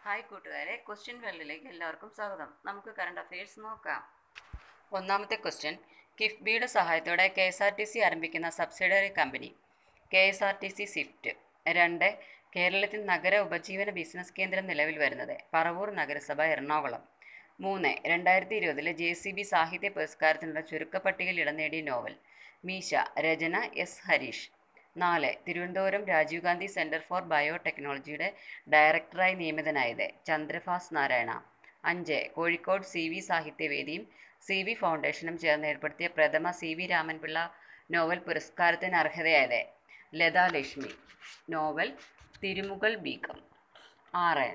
hi കൂട്ടുകാരെ question വേൾഡിലേക്ക് എല്ലാവർക്കും സ്വാഗതം നമുക്ക് കറണ്ട് അഫയേഴ്സ് നോക്കാം ഒന്നാമത്തെ ക്വസ്റ്റ്യൻ കിഫ്ബിയുടെ സഹായത്തോടെ K S R T C ആരംഭിക്കുന്ന subsidiary company K S R T C Swift രണ്ട് കേരളത്തിൽ നഗര ഉപജീവന ബിസിനസ് കേന്ദ്രം നിലവിൽ വരുന്നത് പറവൂർ നഗരസഭ എറണാകുളം മൂന്ന് രണ്ടായിരത്തി ഇരുപതിലെ ജെ സി ബി സാഹിത്യ പുരസ്കാരത്തിനുള്ള ചുരുക്കപ്പട്ടികയിൽ ഇടം നേടിയ നോവൽ മീശ രചന എസ് ഹരീഷ് നാല് തിരുവനന്തപുരം രാജീവ് ഗാന്ധി സെൻറ്റർ ഫോർ ബയോടെക്നോളജിയുടെ ഡയറക്ടറായി നിയമിതനായത് ചന്ദ്രഭാസ് നാരായണ അഞ്ച് കോഴിക്കോട് സി വി സാഹിത്യവേദിയും സി വി ഫൗണ്ടേഷനും ചേർന്ന് ഏർപ്പെടുത്തിയ പ്രഥമ സി വി രാമൻപിള്ള നോവൽ പുരസ്കാരത്തിന് അർഹതയായത് ലതാ ലക്ഷ്മി നോവൽ തിരുമുകൾ ബീക്കം ആറ്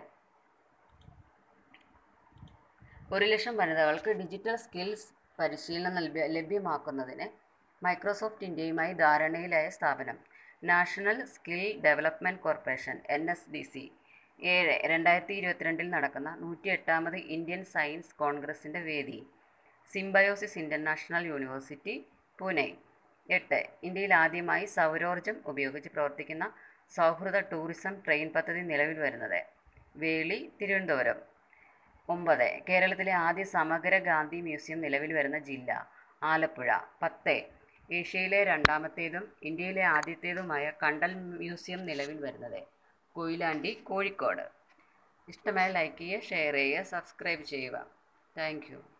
ഒരു ലക്ഷം വനിതകൾക്ക് ഡിജിറ്റൽ സ്കിൽസ് പരിശീലനം നൽകിയ ലഭ്യമാക്കുന്നതിന് മൈക്രോസോഫ്റ്റ് ഇന്ത്യയുമായി ധാരണയിലായ സ്ഥാപനം national skill development corporation N S D C ഏഴ് രണ്ടായിരത്തി ഇരുപത്തിരണ്ടിൽ നടക്കുന്ന നൂറ്റി എട്ടാമത് ഇന്ത്യൻ സയൻസ് കോൺഗ്രസിൻ്റെ വേദി സിംബയോസിസ് ഇൻ്റർനാഷണൽ യൂണിവേഴ്സിറ്റി പൂനെ എട്ട് ഇന്ത്യയിൽ ആദ്യമായി സൗരോർജ്ജം ഉപയോഗിച്ച് പ്രവർത്തിക്കുന്ന സൗഹൃദ ടൂറിസം ട്രെയിൻ പദ്ധതി നിലവിൽ വരുന്നത് വേളി തിരുവനന്തപുരം ഒമ്പത് കേരളത്തിലെ ആദ്യ സമഗ്ര ഗാന്ധി മ്യൂസിയം നിലവിൽ വരുന്ന ജില്ല ആലപ്പുഴ പത്ത് ഏഷ്യയിലെ രണ്ടാമത്തേതും ഇന്ത്യയിലെ ആദ്യത്തേതുമായ കണ്ടൽ മ്യൂസിയം നിലവിൽ വരുന്നത് കൊയിലാണ്ടി കോഴിക്കോട് ഇഷ്ടമായ ലൈക്ക് ചെയ്യുക ഷെയർ ചെയ്യുക സബ്സ്ക്രൈബ് ചെയ്യുക താങ്ക് യു